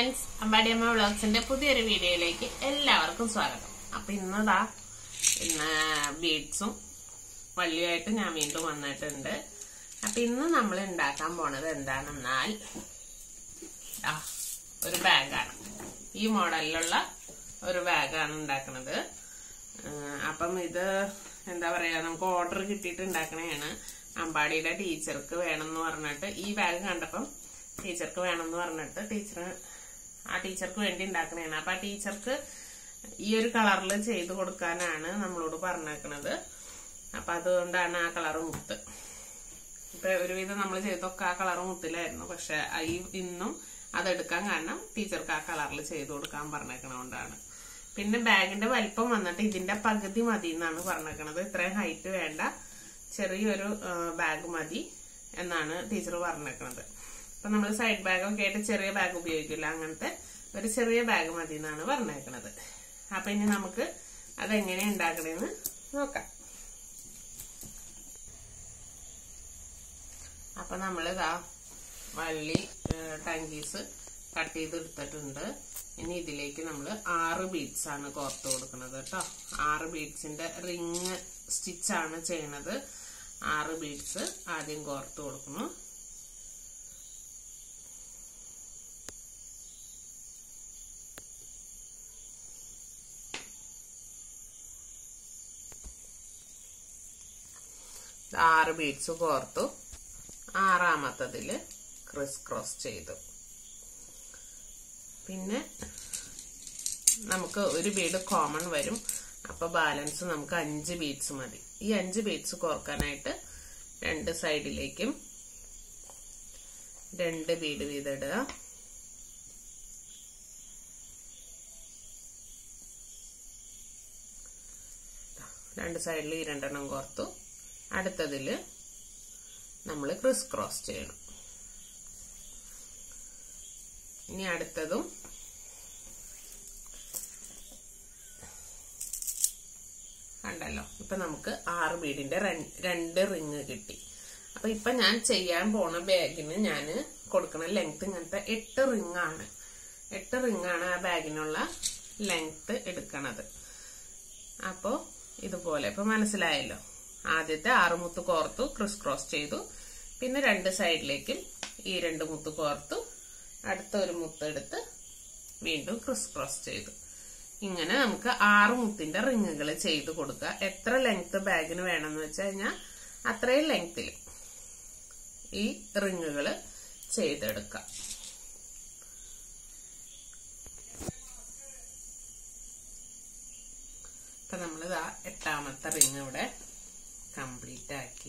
friends അമ്പാടിയമ്മ വ്ളോഗ്സിന്റെ പുതിയൊരു വീഡിയോയിലേക്ക് എല്ലാവർക്കും സ്വാഗതം അപ്പൊ ഇന്നതാ ഇന്ന് ബീഡ്സും വള്ളിയായിട്ട് ഞാൻ വീണ്ടും വന്നിട്ടുണ്ട് അപ്പൊ ഇന്ന് നമ്മൾ ഉണ്ടാക്കാൻ പോണത് എന്താണെന്നാൽ ആ ഒരു ബാഗാണ് ഈ മോഡലിലുള്ള ഒരു ബാഗാണ് ഉണ്ടാക്കുന്നത് അപ്പം ഇത് എന്താ പറയാ നമുക്ക് ഓർഡർ കിട്ടിയിട്ട് ഉണ്ടാക്കണതാണ് അമ്പാടിയുടെ ടീച്ചർക്ക് വേണമെന്ന് പറഞ്ഞിട്ട് ഈ ബാഗ് കണ്ടപ്പം ടീച്ചർക്ക് വേണമെന്ന് പറഞ്ഞിട്ട് ടീച്ചർ ആ ടീച്ചർക്ക് വേണ്ടി ഉണ്ടാക്കണതാണ് അപ്പൊ ആ ടീച്ചർക്ക് ഈ ഒരു കളറിൽ ചെയ്ത് കൊടുക്കാനാണ് നമ്മളോട് പറഞ്ഞേക്കണത് അപ്പൊ അതുകൊണ്ടാണ് ആ കളർ മുത്ത് ഇപ്പൊ ഒരുവിധം നമ്മൾ ചെയ്തൊക്കെ ആ കളർ മുത്തിലായിരുന്നു പക്ഷെ ഈ ഇന്നും അതെടുക്കാൻ കാരണം ടീച്ചർക്ക് ആ കളറിൽ ചെയ്ത് കൊടുക്കാൻ പറഞ്ഞേക്കണോണ്ടാണ് പിന്നെ ബാഗിന്റെ വലിപ്പം വന്നിട്ട് ഇതിന്റെ പകുതി മതി എന്നാണ് പറഞ്ഞേക്കണത് ഇത്രയും ഹൈറ്റ് വേണ്ട ചെറിയൊരു ബാഗ് മതി എന്നാണ് ടീച്ചർ പറഞ്ഞേക്കണത് അപ്പൊ നമ്മൾ സൈഡ് ബാഗൊക്കെ ആയിട്ട് ചെറിയ ബാഗ് ഉപയോഗിക്കില്ല അങ്ങനത്തെ ഒരു ചെറിയ ബാഗ് മതി എന്നാണ് പറഞ്ഞേക്കണത് അപ്പൊ ഇനി നമുക്ക് അതെങ്ങനെ ഉണ്ടാക്കണേന്ന് നോക്കാം അപ്പൊ നമ്മളിതാ വള്ളി ടങ്കീസ് കട്ട് ചെയ്തെടുത്തിട്ടുണ്ട് ഇനി ഇതിലേക്ക് നമ്മൾ ആറ് ബീഡ്സ് ആണ് കോർത്ത് കൊടുക്കുന്നത് കേട്ടോ ആറ് ബീഡ്സിന്റെ റിങ് സ്റ്റിച്ചാണ് ചെയ്യണത് ആറ് ബീഡ്സ് ആദ്യം കോർത്ത് കൊടുക്കുന്നു ആറ് ബീഡ്സ് കോർത്തു ആറാമത്തതിൽ ക്രിസ് ക്രോസ് ചെയ്തു പിന്നെ നമുക്ക് ഒരു ബീഡ് കോമൺ വരും അപ്പൊ ബാലൻസ് നമുക്ക് അഞ്ച് ബീഡ്സ് മതി ഈ അഞ്ച് ബീഡ്സ് കോർക്കാനായിട്ട് രണ്ട് സൈഡിലേക്കും രണ്ട് ബീഡ് വീതിടുക രണ്ട് സൈഡിൽ ഈ രണ്ടെണ്ണം കോർത്തു അടുത്തതിൽ നമ്മൾ ക്രിസ് ക്രോസ് ചെയ്യണം ഇനി അടുത്തതും കണ്ടല്ലോ ഇപ്പൊ നമുക്ക് ആറ് ബീഡിന്റെ രണ്ട് റിങ് കിട്ടി അപ്പൊ ഇപ്പൊ ഞാൻ ചെയ്യാൻ പോണ ബാഗിന് ഞാൻ കൊടുക്കണ ലെങ്ത് ഇങ്ങനത്തെ എട്ട് റിങ് ആണ് എട്ട് റിങ് ആണ് ആ ബാഗിനുള്ള ലെങ്ത് എടുക്കണത് അപ്പോ ഇതുപോലെ ഇപ്പൊ മനസ്സിലായല്ലോ ആദ്യത്തെ ആറ് മുത്ത് കോർത്തു ക്രിസ് ക്രോസ് ചെയ്തു പിന്നെ രണ്ട് സൈഡിലേക്കും ഈ രണ്ട് മുത്ത് കോർത്തു അടുത്ത ഒരു മുത്ത് എടുത്ത് വീണ്ടും ക്രിസ് ക്രോസ് ചെയ്തു ഇങ്ങനെ നമുക്ക് ആറ് മുത്തിന്റെ റിങ്ങുകൾ ചെയ്ത് കൊടുക്കുക എത്ര ലെങ്ത് ബാഗിന് വേണമെന്ന് വെച്ച് കഴിഞ്ഞാൽ അത്രയും ലെങ്ത്തിൽ ഈ റിങ്ങുകൾ ചെയ്തെടുക്കാം ഇപ്പൊ നമ്മളിതാ എട്ടാമത്തെ റിങ് ഇവിടെ കംപ്ലീറ്റ് ആക്കി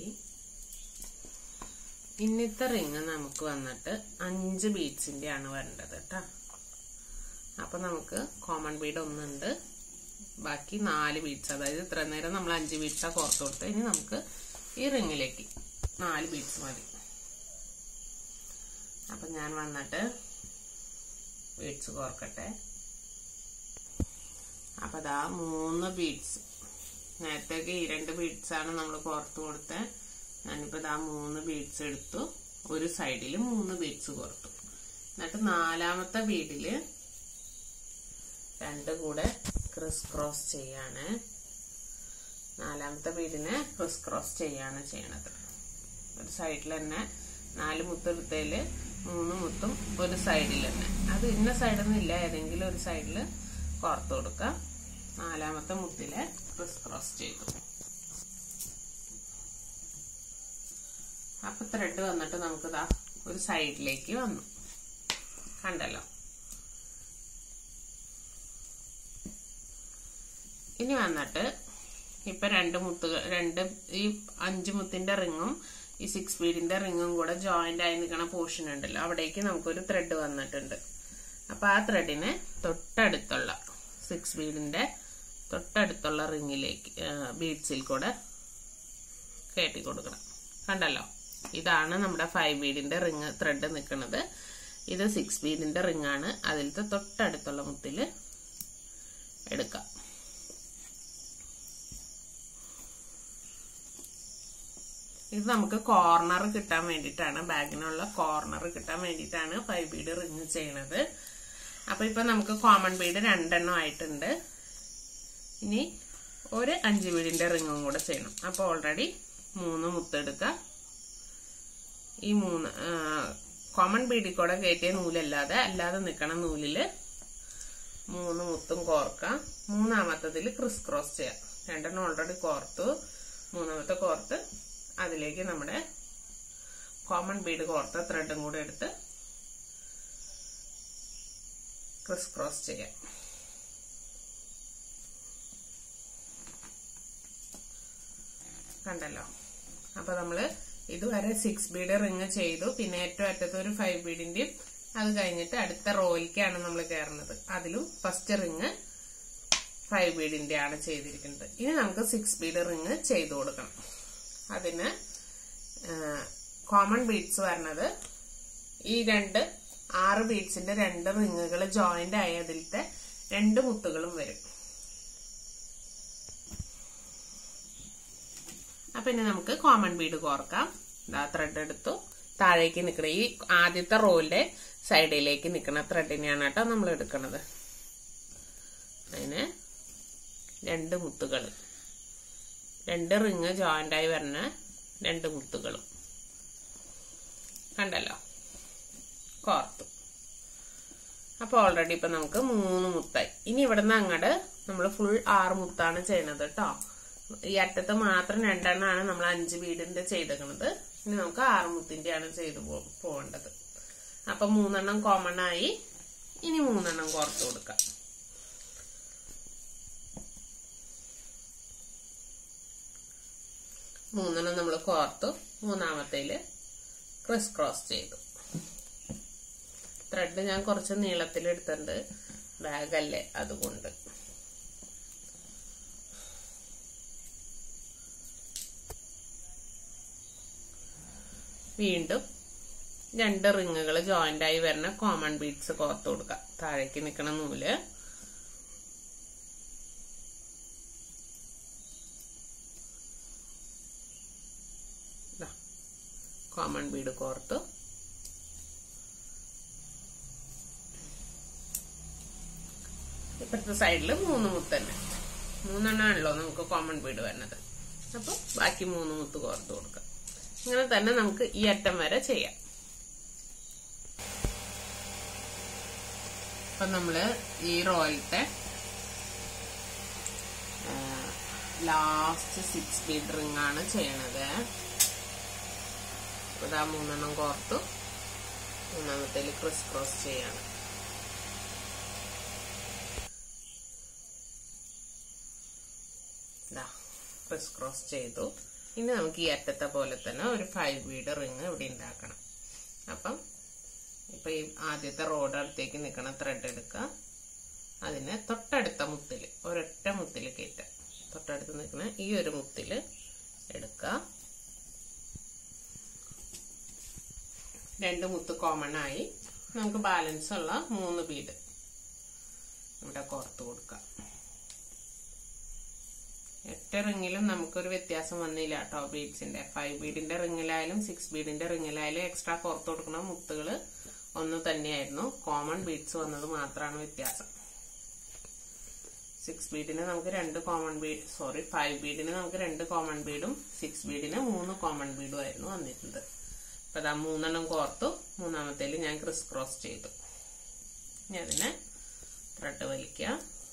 ഇന്നത്തെ റിങ് നമുക്ക് വന്നിട്ട് അഞ്ച് ബീഡ്സിന്റെ ആണ് വരേണ്ടത് കേട്ടോ അപ്പൊ നമുക്ക് കോമൺ ബീഡ് ഒന്നുണ്ട് ബാക്കി നാല് ബീഡ്സ് അതായത് ഇത്ര നേരം നമ്മൾ അഞ്ച് ബീഡ്സാ കോർത്ത് കൊടുത്ത് ഇനി നമുക്ക് ഈ റിങ്ങിലേക്ക് നാല് ബീഡ്സ് മതി അപ്പൊ ഞാൻ വന്നിട്ട് ബീഡ്സ് കോർക്കട്ടെ അപ്പൊ അതാ മൂന്ന് ബീഡ്സ് നേരത്തേക്ക് ഈ രണ്ട് ബീഡ്സ് ആണ് നമ്മൾ കോർത്ത് കൊടുത്തത് ഞാനിപ്പോ ഇതാ മൂന്ന് ബീഡ്സ് എടുത്തു ഒരു സൈഡിൽ മൂന്ന് ബീഡ്സ് കോർത്തു എന്നിട്ട് നാലാമത്തെ ബീഡില് രണ്ട് കൂടെ ക്രിസ് ക്രോസ് ചെയ്യാണ് നാലാമത്തെ ബീഡിനെ ക്രിസ് ക്രോസ് ചെയ്യാണ് ചെയ്യണത് ഒരു സൈഡിൽ തന്നെ നാല് മുത്തെടുത്തതില് മൂന്ന് മുത്തും ഒരു സൈഡിൽ തന്നെ അത് ഇന്ന സൈഡൊന്നും ഇല്ല ഏതെങ്കിലും ഒരു സൈഡിൽ കോർത്ത് കൊടുക്കുക നാലാമത്തെ മുത്തിലെ ക്രിസ് ക്രോസ് ചെയ്തു അപ്പൊ ത്രെഡ് വന്നിട്ട് നമുക്കിതാ ഒരു സൈഡിലേക്ക് വന്നു കണ്ടല്ലോ ഇനി വന്നിട്ട് ഇപ്പൊ രണ്ട് മുത്തുകൾ രണ്ട് ഈ അഞ്ച് മുത്തിന്റെ റിങ്ങും ഈ സിക്സ് ബീഡിന്റെ റിങ്ങും കൂടെ ജോയിന്റ് ആയി നിൽക്കുന്ന പോർഷൻ ഉണ്ടല്ലോ അവിടേക്ക് നമുക്കൊരു ത്രെഡ് വന്നിട്ടുണ്ട് അപ്പൊ ആ ത്രെഡിനെ തൊട്ടടുത്തുള്ള സിക്സ് ബീഡിന്റെ തൊട്ടടുത്തുള്ള റിങ്ങിലേക്ക് ബീഡ്സിൽ കൂടെ കയറ്റി കൊടുക്കണം കണ്ടല്ലോ ഇതാണ് നമ്മുടെ ഫൈവ് ബീഡിന്റെ റിങ് ത്രെഡ് നിൽക്കുന്നത് ഇത് സിക്സ് ബീഡിന്റെ റിങ് ആണ് അതിലത്തെ തൊട്ടടുത്തുള്ള മുത്തിൽ എടുക്കാം ഇത് നമുക്ക് കോർണർ കിട്ടാൻ വേണ്ടിയിട്ടാണ് ബാഗിനുള്ള കോർണർ കിട്ടാൻ വേണ്ടിയിട്ടാണ് ഫൈവ് ബീഡ് റിങ് ചെയ്യണത് അപ്പൊ ഇപ്പൊ നമുക്ക് കോമൺ ബീഡ് രണ്ടെണ്ണം ആയിട്ടുണ്ട് ഇനി ഒരു അഞ്ച് ബീഡിന്റെ റിങ്ങും കൂടെ ചെയ്യണം അപ്പൊ ഓൾറെഡി മൂന്ന് മുത്തെടുക്കുക ഈ മൂന്ന് കോമൺ ബീഡിൽ കൂടെ കയറ്റിയ നൂലല്ലാതെ അല്ലാതെ നിൽക്കണ നൂലില് മൂന്ന് മുത്തും കോർക്കാം മൂന്നാമത്തതിൽ ക്രിസ് ക്രോസ് ചെയ്യാം രണ്ടെണ്ണം ഓൾറെഡി കോർത്തു മൂന്നാമത്തെ കോർത്ത് അതിലേക്ക് നമ്മുടെ കോമൺ ബീഡ് കോർത്ത ത്രെഡും കൂടെ എടുത്ത് ക്രിസ് ക്രോസ് ചെയ്യാം കണ്ടല്ലോ അപ്പൊ നമ്മള് ഇതുവരെ സിക്സ് ബീഡ് റിങ് ചെയ്തു പിന്നെ ഏറ്റവും അറ്റത്ത് ഒരു ഫൈവ് ബീഡിന്റെയും അത് കഴിഞ്ഞിട്ട് അടുത്ത റോയിലേക്കാണ് നമ്മൾ കയറുന്നത് അതിലും ഫസ്റ്റ് റിങ് ഫൈവ് ബീഡിന്റെ ആണ് ചെയ്തിരിക്കുന്നത് ഇനി നമുക്ക് സിക്സ് ബീഡ് റിങ് ചെയ്തു കൊടുക്കണം അതിന് കോമൺ ബീഡ്സ് വരുന്നത് ഈ രണ്ട് ആറ് ബീഡ്സിന്റെ രണ്ട് റിങ്ങുകൾ ജോയിന്റ് ആയ അതിലത്തെ രണ്ട് മുത്തുകളും വരും അപ്പൊ ഇനി നമുക്ക് കോമൺ ബീഡ് കോർക്കാം ഇതാ ത്രെഡ് എടുത്തു താഴേക്ക് നിൽക്കുന്ന ഈ ആദ്യത്തെ റോയിന്റെ സൈഡിലേക്ക് നിൽക്കുന്ന ത്രെഡിനെയാണ് കേട്ടോ നമ്മൾ എടുക്കുന്നത് അതിന് രണ്ട് മുത്തുകൾ രണ്ട് റിങ് ജോയിന്റ് ആയി വരുന്ന രണ്ട് മുത്തുകളും കണ്ടല്ലോ കോർത്തു അപ്പൊ ഓൾറെഡി ഇപ്പൊ നമുക്ക് മൂന്ന് മുത്തായി ഇനി ഇവിടുന്ന് അങ്ങോട്ട് നമ്മൾ ഫുൾ ആറ് മുത്താണ് ചെയ്യണത് കേട്ടോ ഈ അറ്റത്ത് മാത്രം രണ്ടെണ്ണമാണ് നമ്മൾ അഞ്ച് വീടിന്റെ ചെയ്തേക്കണത് ഇനി നമുക്ക് ആറ് മുത്തിന്റെയാണ് ചെയ്തു പോകേണ്ടത് അപ്പൊ മൂന്നെണ്ണം കോമൺ ആയി ഇനി മൂന്നെണ്ണം കോർത്ത് കൊടുക്കാം മൂന്നെണ്ണം നമ്മൾ കോർത്തു മൂന്നാമത്തേല് ക്രിസ് ക്രോസ് ചെയ്തു ത്രെഡ് ഞാൻ കുറച്ച് നീളത്തിൽ എടുത്തിട്ടുണ്ട് ബാഗല്ലേ അതുകൊണ്ട് വീണ്ടും രണ്ട് റിങ്ങുകൾ ജോയിന്റ് ആയി വരുന്ന കോമൺ ബീഡ്സ് കോർത്ത് കൊടുക്കുക താഴേക്ക് നിൽക്കണ നൂല് കോമൺ ബീഡ് കോർത്ത് ഇപ്പുറത്തെ സൈഡിൽ മൂന്ന് മുത്ത് തന്നെ മൂന്നെണ്ണമാണല്ലോ നമുക്ക് കോമൺ ബീഡ് വരുന്നത് അപ്പൊ ബാക്കി മൂന്ന് മുത്ത് കോർത്ത് കൊടുക്കാം ഇങ്ങനെ തന്നെ നമുക്ക് ഈ അറ്റം വരെ ചെയ്യാം അപ്പൊ നമ്മള് ഈ റോയിലത്തെ ലാസ്റ്റ് സിക്സ് ബീഡ് റിംഗ് ആണ് ചെയ്യണത് ഇതാ മൂന്നെണ്ണം കോർത്തു മൂന്നാമത്തേല് ക്രിസ് ക്രോസ് ചെയ്യാണ് ക്രിസ് ക്രോസ് ചെയ്തു ഇനി നമുക്ക് ഈ അറ്റത്തെ പോലെ തന്നെ ഒരു ഫൈവ് ബീഡ് റിങ് ഇവിടെ ഉണ്ടാക്കണം അപ്പം ഇപ്പൊ ഈ ആദ്യത്തെ റോഡ് അടുത്തേക്ക് നിൽക്കണ ത്രെഡ് എടുക്കുക അതിന് തൊട്ടടുത്ത മുത്തില് ഒരൊറ്റ മുത്തില് കയറ്റുക തൊട്ടടുത്ത് നിൽക്കുന്ന ഈ ഒരു മുത്തില് എടുക്കുക രണ്ട് മുത്ത് കോമൺ ആയി നമുക്ക് ബാലൻസ് ഉള്ള മൂന്ന് ബീഡ് ഇവിടെ കോർത്ത് കൊടുക്കാം എട്ട് റിങ്ങിലും നമുക്കൊരു വ്യത്യാസം വന്നില്ല കേട്ടോ ബീഡ്സിന്റെ ഫൈവ് ബീഡിന്റെ റിങ്ങിലായാലും സിക്സ് ബീഡിന്റെ റിങ്ങിലായാലും എക്സ്ട്രാ കോർത്ത് കൊടുക്കുന്ന മുത്തുകൾ ഒന്ന് തന്നെയായിരുന്നു കോമൺ ബീഡ്സ് വന്നത് മാത്രമാണ് വ്യത്യാസം സിക്സ് ബീഡിന് നമുക്ക് രണ്ട് കോമൺ ബീഡ് സോറി ഫൈവ് ബീഡിന് നമുക്ക് രണ്ട് കോമൺ ബീഡും സിക്സ് ബീഡിന് മൂന്ന് കോമൺ ബീഡും ആയിരുന്നു വന്നിരുന്നത് അപ്പൊ അതാ മൂന്നെണ്ണം കോർത്തു മൂന്നാമത്തേല് ഞാൻ ക്രിസ് ക്രോസ് ചെയ്തു ഇനി അതിനെ ത്രെഡ് വലിക്കുക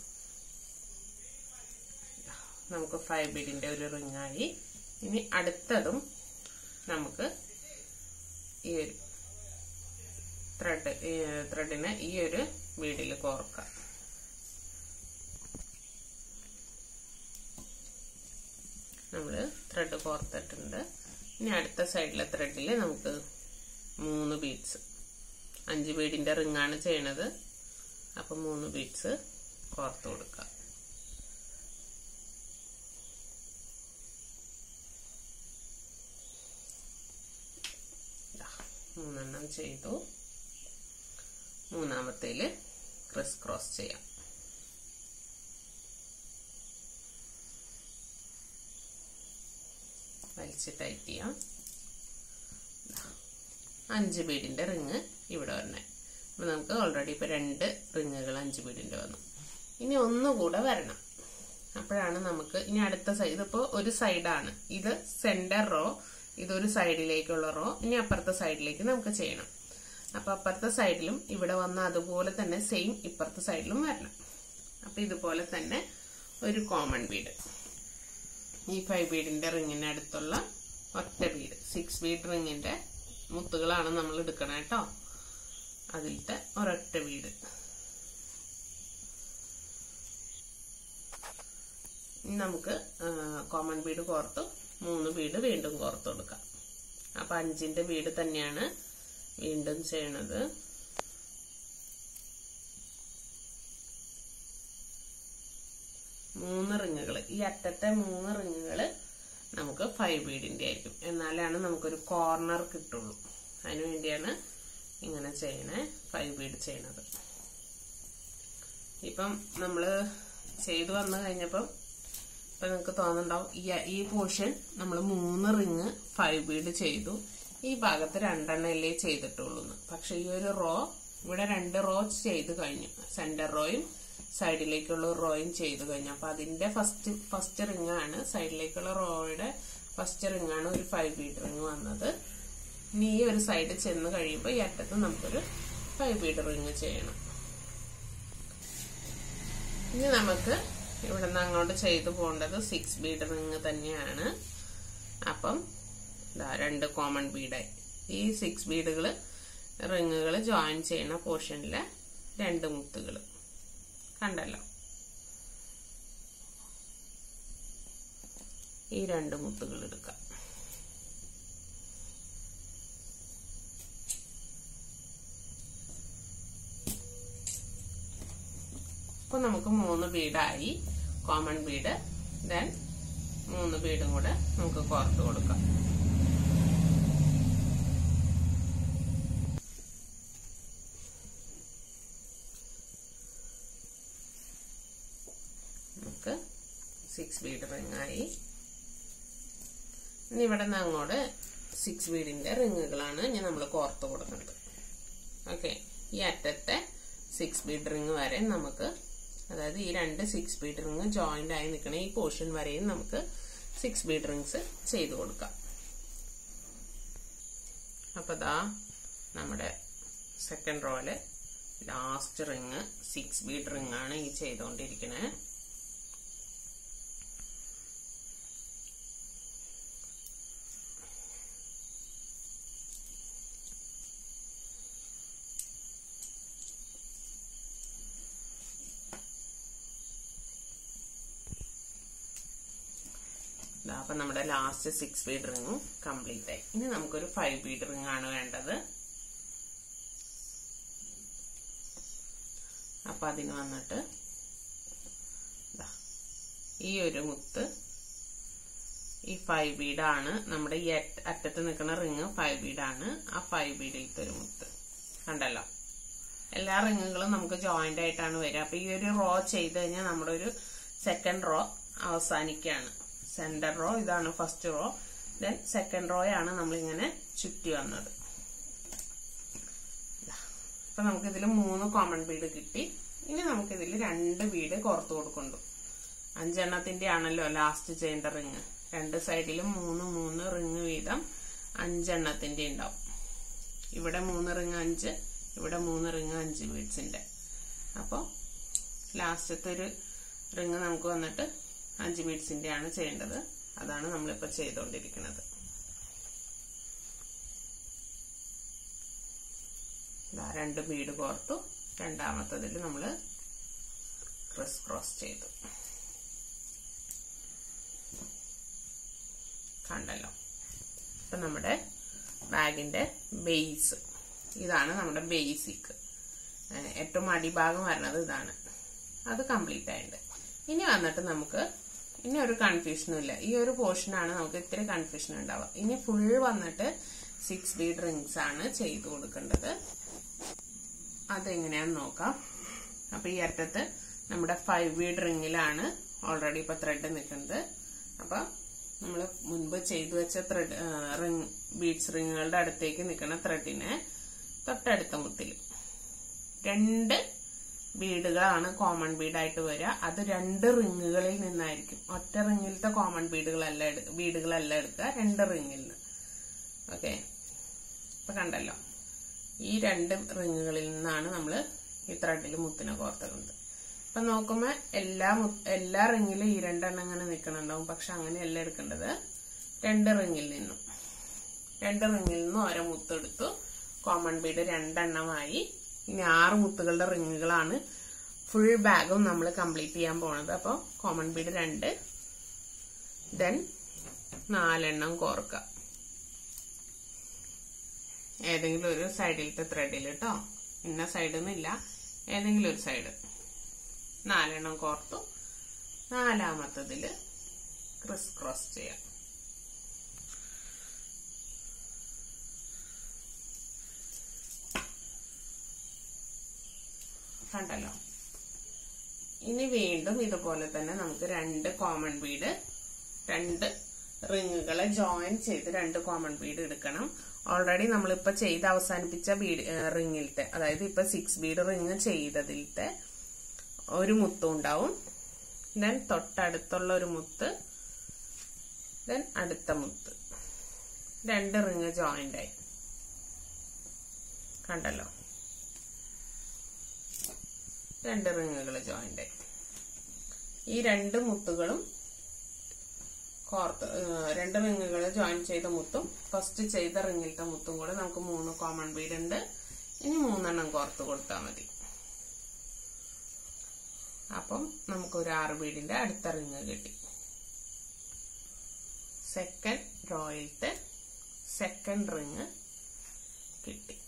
നമുക്ക് ഫൈവ് ബീഡിന്റെ ഒരു റിങ്ങായി ഇനി അടുത്തതും നമുക്ക് ഈ ഒരു ത്രെഡ് ത്രെഡിനെ ഈ ഒരു ബീഡിൽ കോർക്കാം നമ്മൾ ത്രെഡ് കോർത്തിട്ടുണ്ട് ഇനി അടുത്ത സൈഡിലെ ത്രെഡിൽ നമുക്ക് മൂന്ന് ബീഡ്സ് അഞ്ച് ബീഡിന്റെ റിങ്ങാണ് ചെയ്യണത് അപ്പം മൂന്ന് ബീഡ്സ് കോർത്ത് കൊടുക്കാം മൂന്നെണ്ണം ചെയ്തു മൂന്നാമത്തേല് ക്രിസ് ക്രോസ് ചെയ്യാം വലിച്ച് ടൈറ്റ് ചെയ്യാം അഞ്ച് ബീഡിന്റെ റിങ് ഇവിടെ വരണേ അപ്പൊ നമുക്ക് ഓൾറെഡി ഇപ്പൊ രണ്ട് റിങ്ങുകൾ അഞ്ച് ബീഡിന്റെ വന്നു ഇനി ഒന്നുകൂടെ വരണം അപ്പോഴാണ് നമുക്ക് ഇനി അടുത്ത സൈഡ് ഇതിപ്പോ ഒരു സൈഡാണ് ഇത് സെന്റർ റോ ഇതൊരു സൈഡിലേക്കുള്ള റോ ഇനി അപ്പുറത്തെ സൈഡിലേക്ക് നമുക്ക് ചെയ്യണം അപ്പൊ അപ്പുറത്തെ സൈഡിലും ഇവിടെ വന്ന അതുപോലെ തന്നെ സെയിം ഇപ്പുറത്തെ സൈഡിലും വരണം അപ്പൊ ഇതുപോലെ തന്നെ ഒരു കോമൺ ബീഡ് ഈ ഫൈവ് ബീഡിന്റെ റിങ്ങിന് അടുത്തുള്ള ഒറ്റ ബീഡ് സിക്സ് ബീഡ് റിങ്ങിന്റെ മുത്തുകളാണ് നമ്മൾ എടുക്കണം കേട്ടോ അതിലത്തെ ഒരൊറ്റ ബീഡ് ഇനി നമുക്ക് കോമൺ ബീഡ് കോർത്ത് മൂന്ന് ബീഡ് വീണ്ടും കോർത്ത് കൊടുക്കാം അപ്പൊ അഞ്ചിന്റെ ബീഡ് തന്നെയാണ് വീണ്ടും ചെയ്യണത് മൂന്ന് റിങ്ങുകൾ ഈ അറ്റത്തെ മൂന്ന് റിങ്ങുകൾ നമുക്ക് ഫൈവ് ബീഡിന്റെ ആയിരിക്കും എന്നാലാണ് നമുക്കൊരു കോർണർ കിട്ടുള്ളൂ അതിനു വേണ്ടിയാണ് ഇങ്ങനെ ചെയ്യണേ ഫൈവ് ബീഡ് ചെയ്യണത് ഇപ്പം നമ്മള് ചെയ്തു വന്നു കഴിഞ്ഞപ്പം ഇപ്പൊ നിങ്ങൾക്ക് തോന്നുന്നുണ്ടാവും ഈ ഈ പോർഷൻ നമ്മൾ മൂന്ന് റിങ് ഫൈവ് ബീഡ് ചെയ്തു ഈ ഭാഗത്ത് രണ്ടെണ്ണല്ലേ ചെയ്തിട്ടുള്ളൂ പക്ഷെ ഈ ഒരു റോ ഇവിടെ രണ്ട് റോ ചെയ്ത് കഴിഞ്ഞു സെന്റർ റോയും സൈഡിലേക്കുള്ള റോയും ചെയ്തു കഴിഞ്ഞു അപ്പൊ അതിന്റെ ഫസ്റ്റ് ഫസ്റ്റ് റിങ് ആണ് സൈഡിലേക്കുള്ള റോയുടെ ഫസ്റ്റ് റിങ് ആണ് ഒരു ഫൈവ് ബീഡ് റിങ് വന്നത് ഇനി ഈ ഒരു സൈഡ് ചെന്ന് കഴിയുമ്പോൾ ഈ അറ്റത്ത് നമുക്കൊരു ഫൈവ് ബീഡ് റിങ് ചെയ്യണം ഇനി നമുക്ക് ഇവിടെ നിന്ന് അങ്ങോട്ട് ചെയ്തു പോകേണ്ടത് സിക്സ് ബീഡ് റിങ് തന്നെയാണ് അപ്പം ഇതാ രണ്ട് കോമൺ ബീഡായി ഈ സിക്സ് ബീഡുകൾ റിങ്ങുകൾ ജോയിൻ ചെയ്യുന്ന പോർഷനിലെ രണ്ട് മുത്തുകൾ കണ്ടല്ലോ ഈ രണ്ട് മുത്തുകൾ എടുക്കാം അപ്പൊ നമുക്ക് മൂന്ന് ബീഡായി കോമൺ ബീഡ് ദെൻ മൂന്ന് ബീഡും കൂടെ നമുക്ക് കോർത്ത് കൊടുക്കാം നമുക്ക് സിക്സ് ബീഡ് റിങ്ങായി ഇനി ഇവിടെ നിന്ന് അങ്ങോട്ട് സിക്സ് ബീഡിന്റെ റിങ്ങുകളാണ് ഇനി നമ്മൾ കോർത്ത് കൊടുക്കുന്നത് ഓക്കെ ഈ അറ്റത്തെ സിക്സ് ബീഡ് റിങ് വരെ നമുക്ക് അതായത് ഈ രണ്ട് സിക്സ് ബീഡ് റിങ് ജോയിന്റ് ആയി നിൽക്കണ ഈ പോർഷൻ വരെയും നമുക്ക് സിക്സ് ബീഡ് റിങ്സ് ചെയ്ത് കൊടുക്കാം അപ്പൊ ദാ നമ്മുടെ സെക്കൻഡ് റോയില് last ring six bead ring ആണ് ഈ ചെയ്തുകൊണ്ടിരിക്കണേ അപ്പൊ നമ്മുടെ ലാസ്റ്റ് സിക്സ് ബീഡ് റിങ്ങും കംപ്ലീറ്റ് ആയി ഇനി നമുക്കൊരു ഫൈവ് ബീഡ് റിങ് ആണ് വേണ്ടത് അപ്പൊ അതിന് വന്നിട്ട് ഈ ഒരു മുത്ത് ഈ ഫൈവ് ബീഡാണ് നമ്മുടെ ഈ അറ്റത്ത് നിൽക്കുന്ന റിങ് ഫൈവ് ബീഡാണ് ആ ഫൈവ് ബീഡിലത്തെ ഒരു മുത്ത് കണ്ടല്ലോ എല്ലാ റിങ്ങുകളും നമുക്ക് ജോയിന്റ് ആയിട്ടാണ് വരിക അപ്പൊ ഈ ഒരു റോ ചെയ്ത് കഴിഞ്ഞാൽ നമ്മുടെ ഒരു സെക്കൻഡ് റോ അവസാനിക്കുകയാണ് സെന്റർ റോ ഇതാണ് ഫസ്റ്റ് റോ ദെൻ സെക്കൻഡ് റോയാണ് നമ്മളിങ്ങനെ ചുറ്റി വന്നത് അപ്പൊ നമുക്ക് ഇതിൽ മൂന്ന് കോമൺ ബീഡ് കിട്ടി ഇനി നമുക്ക് ഇതിൽ രണ്ട് ബീഡ് കോർത്ത് കൊടുക്കുന്നുണ്ട് അഞ്ചെണ്ണത്തിന്റെ ആണല്ലോ ലാസ്റ്റ് ചെയ്യേണ്ട റിങ് രണ്ട് സൈഡിലും മൂന്ന് മൂന്ന് റിങ് വീതം അഞ്ചെണ്ണത്തിന്റെ ഉണ്ടാവും ഇവിടെ മൂന്ന് റിങ് അഞ്ച് ഇവിടെ മൂന്ന് റിങ് അഞ്ച് ബീഡ്സിന്റെ അപ്പോൾ ലാസ്റ്റത്തെ ഒരു റിങ് നമുക്ക് വന്നിട്ട് അഞ്ച് ബീഡ്സിന്റെ ആണ് ചെയ്യേണ്ടത് അതാണ് നമ്മളിപ്പോൾ ചെയ്തുകൊണ്ടിരിക്കുന്നത് രണ്ട് ബീഡ് കോർത്തു രണ്ടാമത്തതിൽ നമ്മൾ ക്രിസ് ക്രോസ് ചെയ്തു കണ്ടല്ലോ ഇപ്പൊ നമ്മുടെ ബാഗിന്റെ ബേസ് ഇതാണ് നമ്മുടെ ബേസിക് ഏറ്റവും അടിഭാഗം വരുന്നത് ഇതാണ് അത് കംപ്ലീറ്റ് ആയിട്ടുണ്ട് ഇനി വന്നിട്ട് നമുക്ക് ഇനി ഒരു കൺഫ്യൂഷനും ഇല്ല ഈ ഒരു പോർഷനാണ് നമുക്ക് ഇത്തിരി കൺഫ്യൂഷൻ ഉണ്ടാവുക ഇനി ഫുൾ വന്നിട്ട് സിക്സ് ബീഡ് റിങ്സ് ആണ് ചെയ്തു കൊടുക്കേണ്ടത് അതെങ്ങനെയാന്ന് നോക്കാം അപ്പൊ ഈ അറ്റത്ത് നമ്മുടെ ഫൈവ് ബീഡ് റിങ്ങിലാണ് ഓൾറെഡി ഇപ്പൊ ത്രെഡ് നിൽക്കുന്നത് അപ്പൊ നമ്മൾ മുൻപ് ചെയ്തു വെച്ച ത്രെഡ് റിങ് ബീഡ്സ് റിങ്ങുകളുടെ അടുത്തേക്ക് നിൽക്കുന്ന ത്രെഡിനെ തൊട്ടടുത്ത മുത്തിൽ രണ്ട് ബീഡുകളാണ് കോമൺ ബീഡായിട്ട് വരിക അത് രണ്ട് റിങ്ങുകളിൽ നിന്നായിരിക്കും ഒറ്റ റിങ്ങിലത്തെ കോമൺ ബീഡുകളല്ല എടു- ബീഡുകളല്ല എടുക്കുക രണ്ട് റിങ്ങിൽ നിന്ന് ഓക്കെ ഇപ്പൊ കണ്ടല്ലോ ഈ രണ്ട് റിങ്ങുകളിൽ നിന്നാണ് നമ്മൾ ഈ ത്രെഡിൽ മുത്തിനെ കോർത്തുന്നത് ഇപ്പൊ നോക്കുമ്പോ എല്ലാ മു- എല്ലാ റിങ്ങിലും ഈ രണ്ടെണ്ണം ഇങ്ങനെ നിൽക്കണുണ്ടാവും പക്ഷെ അങ്ങനെയല്ല എടുക്കേണ്ടത് രണ്ട് റിങ്ങിൽ നിന്നും രണ്ട് റിങ്ങിൽ നിന്നും ഓരോ മുത്തെടുത്തു കോമൺ ബീഡ് രണ്ടെണ്ണമായി ഇനി ആറ് മുത്തുകളുടെ റിങ്ങുകളാണ് ഫുൾ ബാഗും നമ്മൾ കംപ്ലീറ്റ് ചെയ്യാൻ പോണത് അപ്പോൾ കോമൺ ബീഡ് രണ്ട് ദെൻ നാലെണ്ണം കോർക്കുക ഏതെങ്കിലും ഒരു സൈഡിലത്തെ ത്രെഡിൽ കേട്ടോ ഇന്ന സൈഡിൽ നിന്നില്ല ഏതെങ്കിലും ഒരു സൈഡ് നാലെണ്ണം കോർത്തു നാലാമത്തതില് ക്രിസ് ക്രോസ് ചെയ്യാം കണ്ടല്ലോ ഇനി വീണ്ടും ഇതുപോലെ തന്നെ നമുക്ക് രണ്ട് കോമൺ ബീഡ് രണ്ട് റിങ്ങുകളെ ജോയിൻ ചെയ്ത് രണ്ട് കോമൺ ബീഡ് എടുക്കണം ഓൾറെഡി നമ്മളിപ്പോ ചെയ്ത് അവസാനിപ്പിച്ച ബീഡ് റിങ്ങിലത്തെ അതായത് ഇപ്പൊ സിക്സ് ബീഡ് റിങ് ചെയ്തതിലത്തെ ഒരു മുത്തും ഉണ്ടാവും ദെൻ തൊട്ടടുത്തുള്ള ഒരു മുത്ത് ദെൻ അടുത്ത മുത്ത് രണ്ട് റിങ് ജോയിന്റ് ആയി കണ്ടല്ലോ രണ്ട് റിങ്ങുകൾ ജോയിന്റ് ആയി ഈ രണ്ട് മുത്തുകളും കോർത്ത് ഏഹ്, രണ്ട് റിങ്ങുകൾ ജോയിൻ ചെയ്ത മുത്തും ഫസ്റ്റ് ചെയ്ത റിങ്ങിലത്തെ മുത്തും കൂടെ നമുക്ക് മൂന്ന് കോമൺ ബീഡ് ഉണ്ട് ഇനി മൂന്നെണ്ണം കോർത്ത് കൊടുത്താൽ മതി അപ്പം നമുക്ക് ഒരു ആറ് ബീഡിന്റെ അടുത്ത റിങ് കിട്ടി സെക്കൻഡ് റോയിലത്തെ സെക്കൻഡ് റിങ് കിട്ടി